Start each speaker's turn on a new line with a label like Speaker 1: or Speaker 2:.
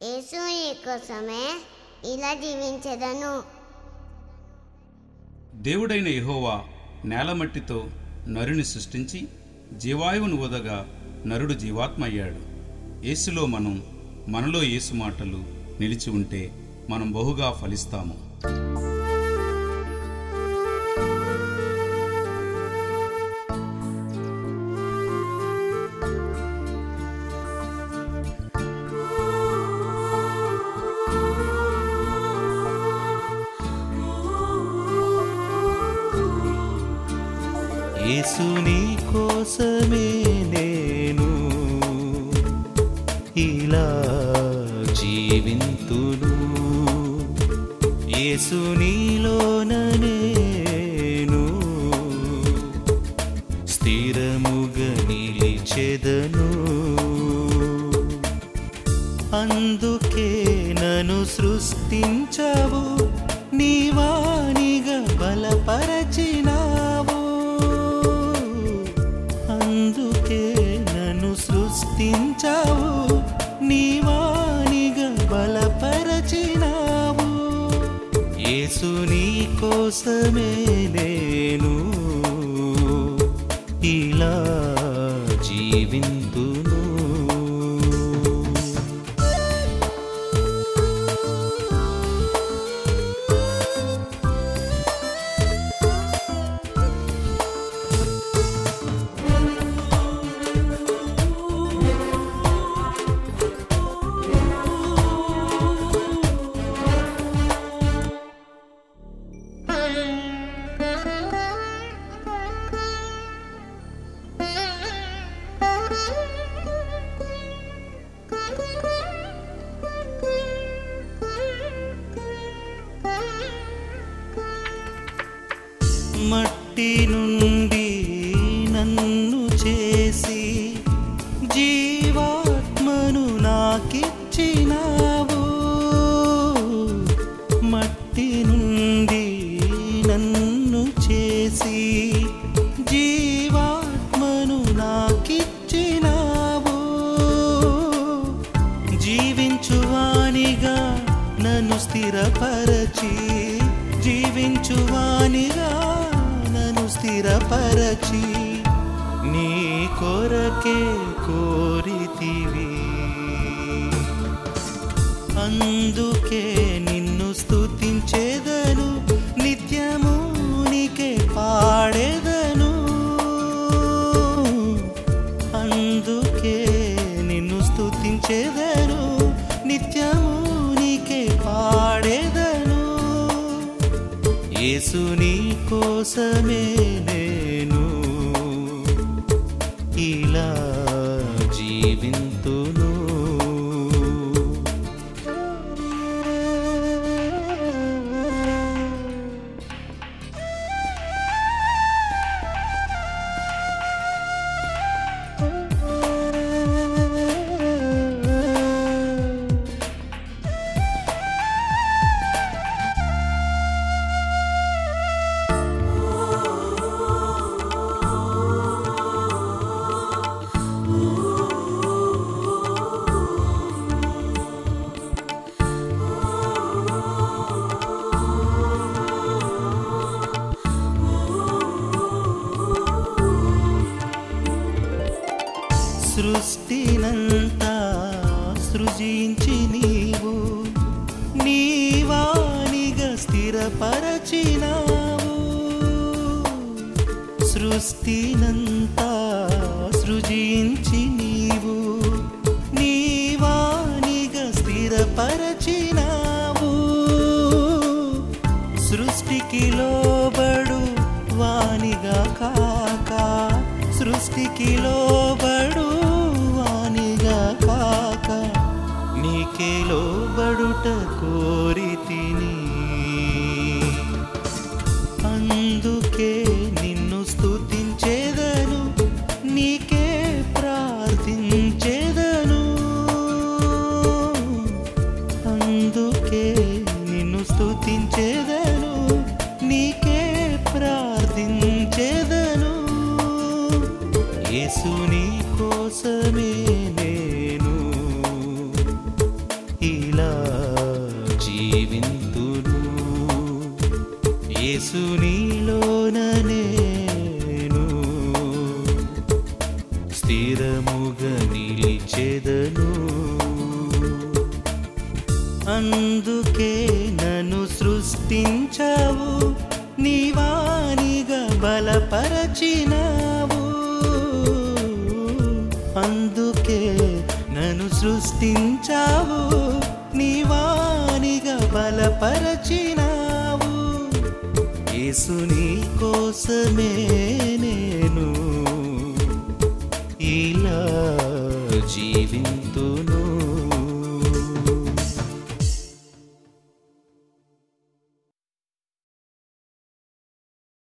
Speaker 1: యేసు నీ కోసమే ఇలా జీవించదను
Speaker 2: దేవుడైన యెహోవా నేలమట్టితో నరుని సృష్టించి జీవాయువును ఊదగా నరుడు జీవాత్మ అయ్యాడు యేసులో మనం మనలో యేసు మాటలు నిలిచి ఉంటే మనం బహుగా ఫలిస్తాము
Speaker 3: యేసుని కోసమే నేను ఇలా జీవింతును యేసునిలోన నేను స్థిరముగా నిలిచెదను అందుకే నన్ను సృష్టించవు నీవానిగా బలపరచినావు అందుకే నన్ను సృష్టించావు నీవానిగా బలపరచినావు యేసు నీ కోసమే నేను ఇలా జీవింతును మట్టి నుండి నన్ను చేసి జీవాత్మను నాకిచ్చినావు మట్టి నుండి నన్ను చేసి జీవాత్మను నాకిచ్చినావు జీవించువానిగా నన్ను స్థిరపరచి జీవించువానిగా నన్ను స్థిరపరచి నీ కొరకే కోరితివి అందుకే నిన్ను స్తుతించేదను నిత్యము నీకే పాడేదను అందుకే నిన్ను స్తుతించేదను నిత్యము నీకే పాడేదను యేసు నీ కోసమే నేను ఇలా జీవింతును సృష్టినంతా సృజించి నీవు నీవానిగా స్థిరపరచినావు సృష్టినంతా సృజించి నీవు నీవానిగా స్థిరపరచినావు సృష్టికి లోబడు వానిగా కాక సృష్టికి లోబడు వానిగా కాక నీకే లోబడుట కోరితిని అందుకే నిన్ను స్తుతించేదను నీకే ప్రార్థించేదను అందుకే నిన్ను స్తుతించేదను నీకే ప్రార్థించేదను యేసు నీ కోసమే నేను యేసు నీలోన నేను స్థిరముగా నిలిచెదను అందుకే నన్ను సృష్టించావు నీవానిగా బలపరచినావు అందుకే నన్ను సృష్టించావు నీవానిగా బలపరచినావు యేసు నీ కోసమే నే